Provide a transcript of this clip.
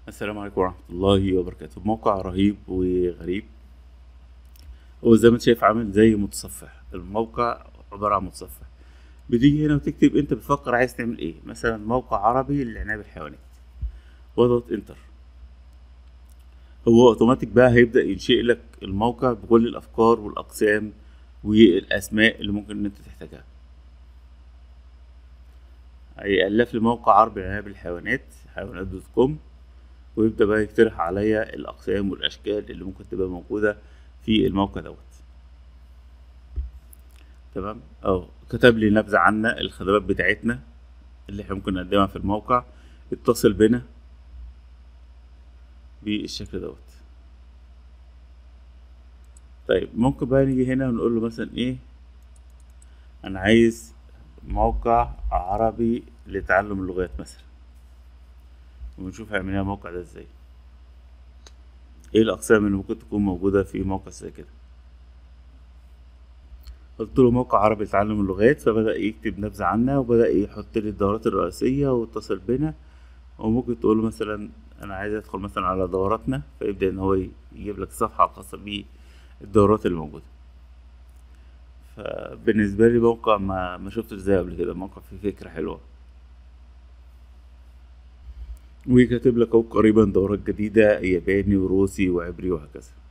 السلام عليكم ورحمة الله وبركاته موقع رهيب وغريب هو زي ما انت شايف عامل زي متصفح الموقع عبارة عن متصفح بتيجي هنا وتكتب انت بتفكر عايز تعمل ايه مثلا موقع عربي للعناية بالحيوانات واضغط انتر هو اوتوماتيك بقى هيبدأ ينشئ لك الموقع بكل الافكار والاقسام والاسماء اللي ممكن ان انت تحتاجها هيألف لي موقع عربي للعناية بالحيوانات حيوانات دوت كوم ويبدأ بقى يقترح عليا الأقسام والأشكال اللي ممكن تبقى موجودة في الموقع دوت تمام اه كتب لي نبذة عنا الخدمات بتاعتنا اللي احنا ممكن نقدمها في الموقع اتصل بنا بالشكل دوت طيب ممكن بقى نيجي هنا ونقول له مثلا ايه انا عايز موقع عربي لتعلم اللغات مثلا ونشوف هيعمل لنا الموقع ده ازاي ايه الاقسام اللي ممكن تكون موجوده في موقع زي كده قلت له موقع عربي لتعلم اللغات فبدا يكتب نبذه عنا وبدا يحط لي الدورات الرئيسيه واتصل بنا وممكن تقول له مثلا انا عايز ادخل مثلا على دوراتنا فيبدا ان هو يجيب لك صفحه خاصه بالدورات اللي موجوده فبالنسبه لي موقع ما ما شفتش زيه قبل كده موقع فيه فكره حلوه وكاتب لك اهو قريبا دورات جديدة ياباني وروسي وعبري وهكذا